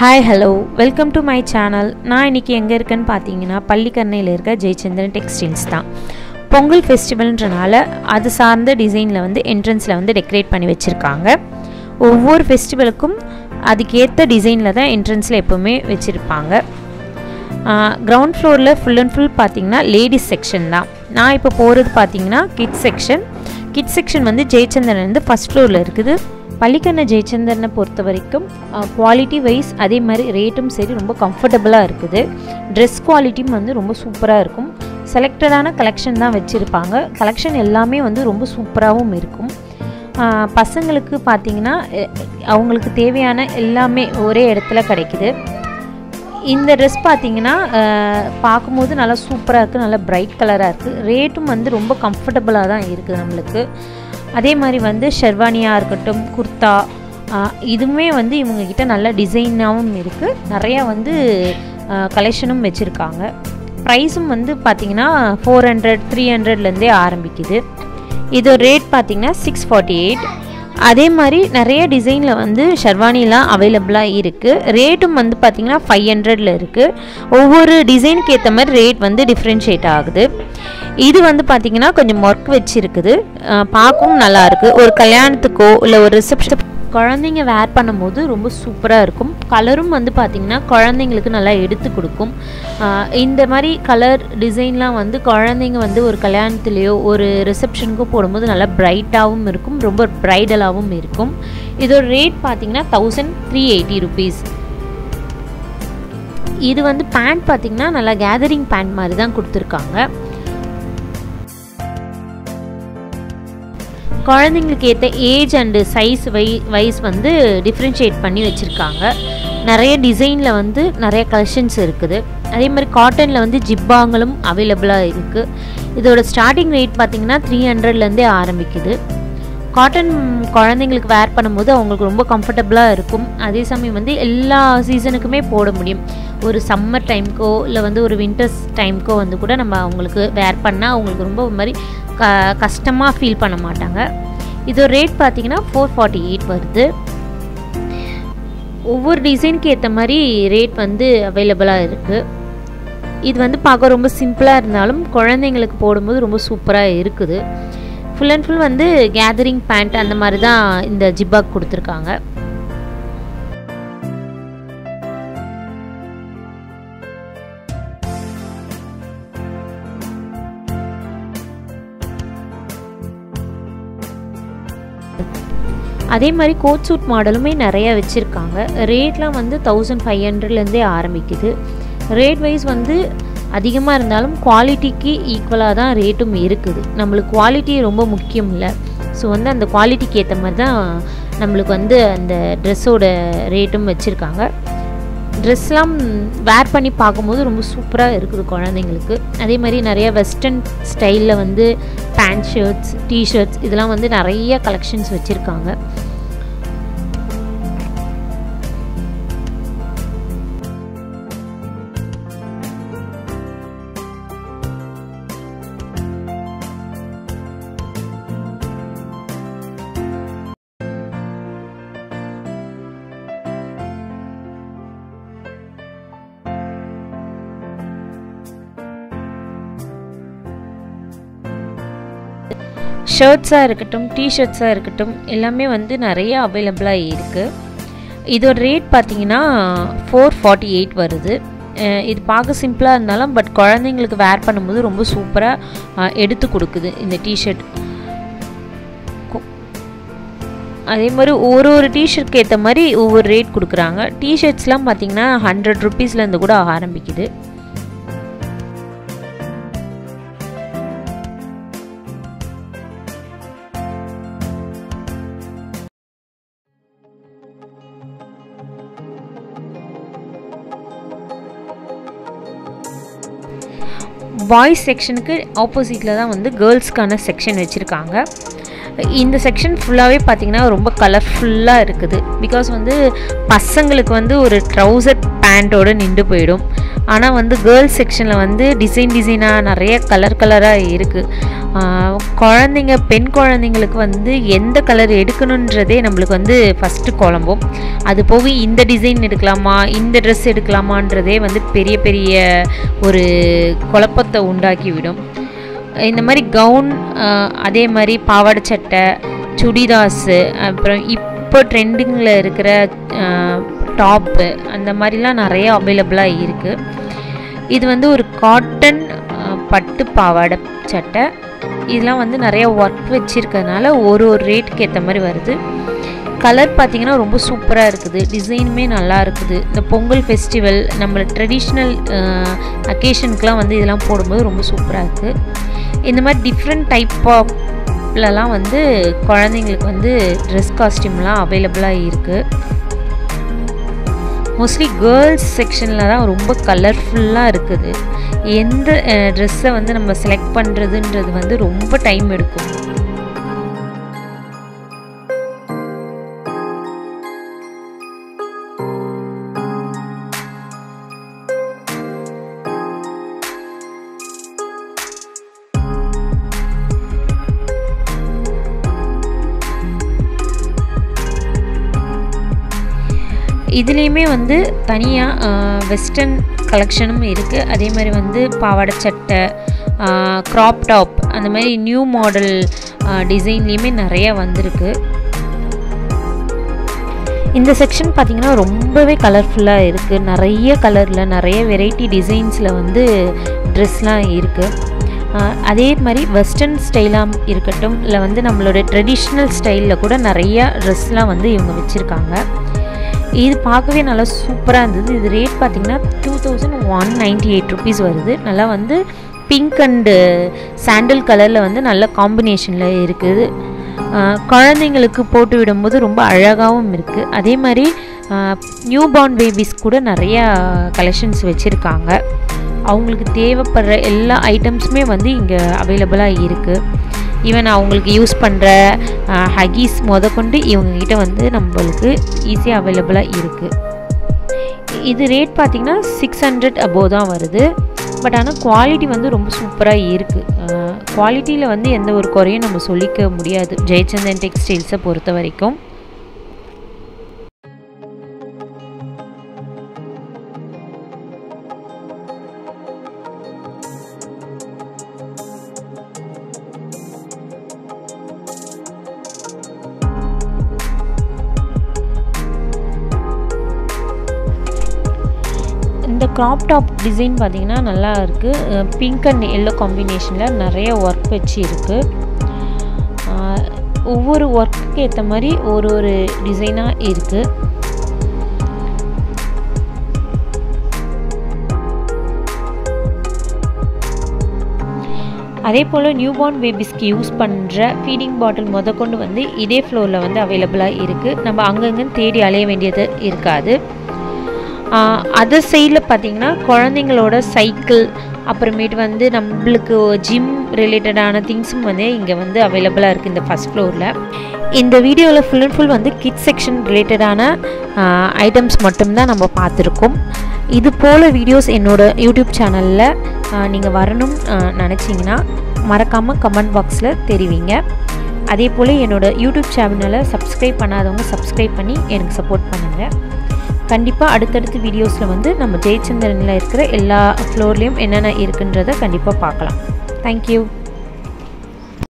hi hello welcome to my channel நான் இன்றைக்கி எங்கே இருக்கேன்னு பார்த்தீங்கன்னா பள்ளிக்கரணையில் இருக்க ஜெயச்சந்திரன் டெக்ஸ்டைல்ஸ் தான் பொங்கல் ஃபெஸ்டிவல்ன்றனால அது சார்ந்த டிசைனில் வந்து என்ட்ரன்ஸில் வந்து டெக்கரேட் பண்ணி வச்சுருக்காங்க ஒவ்வொரு ஃபெஸ்டிவலுக்கும் அதுக்கேற்ற டிசைனில் தான் என்ட்ரன்ஸில் எப்போவுமே வச்சுருப்பாங்க கிரவுண்ட் ஃப்ளோரில் ஃபுல் அண்ட் ஃபுல் பார்த்தீங்கன்னா லேடிஸ் செக்ஷன் தான் நான் இப்போ போகிறது பார்த்தீங்கன்னா கிட்ஸ் செக்ஷன் கிட்ஸ் செக்ஷன் வந்து ஜெயச்சந்திரன் வந்து ஃபஸ்ட் ஃப்ளோரில் இருக்குது பள்ளிக்கண்ண ஜெயச்சந்திரனை பொறுத்த வரைக்கும் குவாலிட்டி வைஸ் அதே மாதிரி ரேட்டும் சரி ரொம்ப கம்ஃபர்டபுளாக இருக்குது ட்ரெஸ் குவாலிட்டியும் வந்து ரொம்ப சூப்பராக இருக்கும் செலக்டடான கலெக்ஷன் தான் வச்சுருப்பாங்க கலெக்ஷன் எல்லாமே வந்து ரொம்ப சூப்பராகவும் இருக்கும் பசங்களுக்கு பார்த்திங்கன்னா அவங்களுக்கு தேவையான எல்லாமே ஒரே இடத்துல கிடைக்குது இந்த ட்ரெஸ் பார்த்தீங்கன்னா பார்க்கும்போது நல்லா சூப்பராக இருக்குது நல்லா பிரைட் கலராக இருக்குது ரேட்டும் வந்து ரொம்ப கம்ஃபர்டபுளாக தான் இருக்குது நம்மளுக்கு அதே மாதிரி வந்து ஷெர்வானியாக இருக்கட்டும் குர்த்தா இதுவுமே வந்து இவங்கக்கிட்ட நல்ல டிசைனாகவும் இருக்குது நிறையா வந்து கலெக்ஷனும் வச்சுருக்காங்க ப்ரைஸும் வந்து பார்த்திங்கன்னா ஃபோர் ஹண்ட்ரட் த்ரீ ஹண்ட்ரட்லேருந்தே ஆரம்பிக்குது இது ரேட் பார்த்திங்கன்னா சிக்ஸ் ஃபார்ட்டி எயிட் அதே மாதிரி நிறைய டிசைனில் வந்து ஷர்வானிலாம் அவைலபிளாக இருக்குது ரேட்டும் வந்து பார்த்திங்கன்னா ஃபைவ் ஹண்ட்ரடில் இருக்குது ஒவ்வொரு டிசைனுக்கு ஏற்ற மாதிரி ரேட் வந்து டிஃப்ரென்ஷியேட் ஆகுது இது வந்து பார்த்திங்கன்னா கொஞ்சம் ஒர்க் வச்சுருக்குது பார்க்கவும் நல்லாயிருக்கு ஒரு கல்யாணத்துக்கோ இல்லை ஒரு ரிசப்ஷன் குழந்தைங்க வேர் பண்ணும்போது ரொம்ப சூப்பராக இருக்கும் கலரும் வந்து பார்த்திங்கன்னா குழந்தைங்களுக்கு நல்லா எடுத்து கொடுக்கும் இந்த மாதிரி கலர் டிசைன்லாம் வந்து குழந்தைங்க வந்து ஒரு கல்யாணத்துலேயோ ஒரு ரிசப்ஷனுக்கோ போடும்போது நல்லா பிரைட்டாகவும் இருக்கும் ரொம்ப ப்ரைடலாகவும் இருக்கும் இதோட ரேட் பார்த்திங்கன்னா தௌசண்ட் த்ரீ எயிட்டி ருபீஸ் இது வந்து பேண்ட் பார்த்திங்கன்னா நல்லா கேதரிங் பேண்ட் மாதிரி தான் கொடுத்துருக்காங்க குழந்தைங்களுக்கு ஏற்ற ஏஜ் அண்டு சைஸ் வை வைஸ் வந்து டிஃப்ரென்ஷியேட் பண்ணி வச்சுருக்காங்க நிறைய டிசைனில் வந்து நிறைய கலெக்ஷன்ஸ் இருக்குது அதே மாதிரி காட்டனில் வந்து ஜிப்பாங்களும் அவைலபிளாக இருக்குது இதோட ஸ்டார்டிங் ரேட் பார்த்திங்கன்னா த்ரீ ஹண்ட்ரட்லேருந்தே ஆரம்பிக்குது காட்டன் குழந்தைங்களுக்கு வேர் பண்ணும்போது அவங்களுக்கு ரொம்ப கம்ஃபர்டபுளாக இருக்கும் அதே சமயம் வந்து எல்லா சீசனுக்குமே போட முடியும் ஒரு சம்மர் டைம்க்கோ இல்லை வந்து ஒரு வின்டர்ஸ் டைம்க்கோ வந்து கூட நம்ம அவங்களுக்கு வேர் பண்ணால் அவங்களுக்கு ரொம்ப ஒரு மாதிரி க கஷ்டமாக ஃபீல் பண்ண மாட்டாங்க இதோட ரேட் பார்த்திங்கன்னா ஃபோர் ஃபார்ட்டி எயிட் வருது ஒவ்வொரு டிசைனுக்கு ஏற்ற மாதிரி ரேட் வந்து அவைலபிளாக இருக்குது இது வந்து பார்க்க ரொம்ப சிம்பிளாக இருந்தாலும் குழந்தைங்களுக்கு போடும்போது ரொம்ப சூப்பராக இருக்குது ஃபுல் அண்ட் ஃபுல் வந்து கேதரிங் பேண்ட் அந்த மாதிரி தான் இந்த ஜிப்பாக் கொடுத்துருக்காங்க அதே மாதிரி கோட் சூட் மாடலுமே நிறையா வச்சுருக்காங்க ரேட்லாம் வந்து தௌசண்ட் ஃபைவ் ஹண்ட்ரட்லேருந்தே ஆரம்பிக்குது ரேட் வைஸ் வந்து அதிகமாக இருந்தாலும் குவாலிட்டிக்கு ஈக்குவலாக தான் ரேட்டும் இருக்குது நம்மளுக்கு குவாலிட்டி ரொம்ப முக்கியம் இல்லை ஸோ வந்து அந்த குவாலிட்டிக்கு ஏற்ற மாதிரி தான் நம்மளுக்கு வந்து அந்த ட்ரெஸ்ஸோட ரேட்டும் வச்சுருக்காங்க ட்ரெஸ்லாம் வேர் பண்ணி பார்க்கும்போது ரொம்ப சூப்பராக இருக்குது குழந்தைங்களுக்கு அதே மாதிரி நிறைய வெஸ்டர்ன் ஸ்டைலில் வந்து பேண்ட் ஷர்ட்ஸ் டிஷர்ட்ஸ் இதெல்லாம் வந்து நிறைய கலெக்ஷன்ஸ் வச்சுருக்காங்க ஷர்ட்ஸாக இருக்கட்டும் டிஷர்ட்ஸாக இருக்கட்டும் எல்லாமே வந்து நிறைய அவைலபிளாக இருக்குது இதோட ரேட் பார்த்தீங்கன்னா ஃபோர் ஃபார்ட்டி எயிட் வருது இது பார்க்க சிம்பிளாக இருந்தாலும் பட் குழந்தைங்களுக்கு வேர் பண்ணும்போது ரொம்ப சூப்பராக எடுத்து கொடுக்குது இந்த டிஷர்ட் அதே மாதிரி ஒரு ஒரு டிஷர்ட்க்கு ஏற்ற மாதிரி ஒவ்வொரு ரேட் கொடுக்குறாங்க டிஷர்ட்ஸ்லாம் பார்த்தீங்கன்னா ஹண்ட்ரட் ருபீஸ்லேருந்து கூட ஆரம்பிக்குது பாய்ஸ் செக்ஷனுக்கு ஆப்போசிட்டில் தான் வந்து கேர்ள்ஸ்க்கான செக்ஷன் வச்சுருக்காங்க இந்த செக்ஷன் ஃபுல்லாகவே பார்த்திங்கன்னா ரொம்ப கலர்ஃபுல்லாக இருக்குது பிகாஸ் வந்து பசங்களுக்கு வந்து ஒரு ட்ரௌசர் பேண்ட் பேண்ட்டோடு நின்று போயிடும் ஆனால் வந்து கேர்ள்ஸ் செக்ஷனில் வந்து டிசைன் டிசைனாக நிறைய கலர் கலராக இருக்குது குழந்தைங்க பெண் குழந்தைங்களுக்கு வந்து எந்த கலர் எடுக்கணுன்றதே நம்மளுக்கு வந்து ஃபஸ்ட்டு குழம்பும் அது போக இந்த டிசைன் எடுக்கலாமா இந்த ட்ரெஸ் எடுக்கலாமான்றதே வந்து பெரிய பெரிய ஒரு குழப்பத்தை உண்டாக்கி விடும் இந்த மாதிரி கவுன் அதே மாதிரி பாவாடை சட்டை சுடிதாஸு அப்புறம் இப்போ ட்ரெண்டிங்கில் இருக்கிற டாப்பு அந்த மாதிரிலாம் நிறைய அவைலபிளாக இருக்குது இது வந்து ஒரு காட்டன் பட்டு பாவாடை சட்டை இதெல்லாம் வந்து நிறைய ஒர்க் வச்சுருக்கறதுனால ஒரு ஒரு ரேட்டுக்கு ஏற்ற மாதிரி வருது கலர் பார்த்திங்கன்னா ரொம்ப சூப்பராக இருக்குது டிசைனுமே நல்லா இருக்குது இந்த பொங்கல் ஃபெஸ்டிவல் நம்ம ட்ரெடிஷ்னல் அக்கேஷனுக்கெலாம் வந்து இதெல்லாம் போடும்போது ரொம்ப சூப்பராக இருக்குது இந்த மாதிரி டிஃப்ரெண்ட் டைப் ஆஃப்லலாம் வந்து குழந்தைங்களுக்கு வந்து ட்ரெஸ் காஸ்டியூம்லாம் அவைலபிளாக இருக்குது மோஸ்ட்லி கேர்ள்ஸ் செக்ஷனில் தான் ரொம்ப கலர்ஃபுல்லாக இருக்குது எந்த ட்ரெஸ்ஸை வந்து நம்ம செலக்ட் பண்ணுறதுன்றது வந்து ரொம்ப டைம் எடுக்கும் இதுலேயுமே வந்து தனியாக வெஸ்டர்ன் கலெக்ஷனும் இருக்குது அதே மாதிரி வந்து பாவாடை சட்டை க்ராப் டாப் அந்த மாதிரி நியூ மாடல் டிசைன்லேயுமே நிறைய வந்திருக்கு இந்த செக்ஷன் பார்த்திங்கன்னா ரொம்பவே கலர்ஃபுல்லாக இருக்குது நிறைய கலரில் நிறைய வெரைட்டி டிசைன்ஸில் வந்து ட்ரெஸ்லாம் இருக்குது அதே மாதிரி வெஸ்டர்ன் ஸ்டைலாக இருக்கட்டும் இல்லை வந்து நம்மளோட ட்ரெடிஷ்னல் ஸ்டைலில் கூட நிறைய ட்ரெஸ்லாம் வந்து இவங்க வச்சுருக்காங்க இது பார்க்கவே நல்லா சூப்பராக இருந்தது இது ரேட் பார்த்திங்கன்னா two thousand one ninety eight rupees வருது நல்லா வந்து பிங்க் அண்டு சாண்டில் கலரில் வந்து நல்ல காம்பினேஷனில் இருக்குது குழந்தைங்களுக்கு போட்டு விடும்போது ரொம்ப அழகாகவும் இருக்குது அதே மாதிரி நியூ பார்ன் பேபிஸ் கூட நிறையா கலெக்ஷன்ஸ் வச்சுருக்காங்க அவங்களுக்கு தேவைப்படுற எல்லா ஐட்டம்ஸுமே வந்து இங்கே அவைலபிளாக இருக்குது ஈவன் அவங்களுக்கு யூஸ் பண்ணுற ஹகீஸ் முத கொண்டு இவங்ககிட்ட வந்து நம்மளுக்கு ஈஸியாக அவைலபிளாக இருக்குது இது ரேட் பார்த்திங்கன்னா சிக்ஸ் ஹண்ட்ரட் அபோவ் தான் வருது பட் ஆனால் குவாலிட்டி வந்து ரொம்ப சூப்பராக இருக்குது குவாலிட்டியில் வந்து எந்த ஒரு குறையும் நம்ம சொல்லிக்க முடியாது ஜெயச்சந்திரன் டெக்ஸ்டைல்ஸை பொறுத்த வரைக்கும் இந்த க்ராப் டாப் டிசைன் பார்த்திங்கன்னா நல்லா இருக்குது பிங்க் அண்ட் எல்லோ காம்பினேஷனில் நிறைய ஒர்க் வச்சு இருக்குது ஒவ்வொரு ஒர்க்குக்கு ஏற்ற மாதிரி ஒரு ஒரு டிசைனாக இருக்குது அதே போல் நியூபார்ன் பேபிஸ்க்கு யூஸ் பண்ணுற ஃபீடிங் பாட்டில் முத கொண்டு வந்து இதே ஃப்ளோரில் வந்து அவைலபிளாக இருக்குது நம்ம அங்கங்கன்னு தேடி அலைய வேண்டியது இருக்காது அதர் சைடில் பார்த்திங்கன்னா குழந்தைங்களோட சைக்கிள் அப்புறமேட்டு வந்து நம்மளுக்கு ஜிம் ரிலேட்டடான திங்ஸும் வந்து இங்கே வந்து அவைலபிளாக இருக்குது இந்த ஃபஸ்ட் ஃப்ளோரில் இந்த வீடியோவில் ஃபுல் அண்ட் ஃபுல் வந்து கிட்ஸ் செக்ஷன் ரிலேட்டடான ஐட்டம்ஸ் மட்டும்தான் நம்ம பார்த்துருக்கோம் இது போல் வீடியோஸ் என்னோடய யூடியூப் சேனலில் நீங்கள் வரணும் நினச்சிங்கன்னா மறக்காமல் கமெண்ட் பாக்ஸில் தெரிவிங்க அதே போல் என்னோடய யூடியூப் சேனலை சப்ஸ்கிரைப் பண்ணாதவங்க சப்ஸ்கிரைப் பண்ணி எனக்கு சப்போர்ட் பண்ணுங்கள் கண்டிப்பாக அடுத்தடுத்த வீடியோஸில் வந்து நம்ம ஜெயச்சந்திரனில் இருக்கிற எல்லா ஃப்ளோர்லேயும் என்னென்ன இருக்குன்றதை கண்டிப்பாக பார்க்கலாம் தேங்க்யூ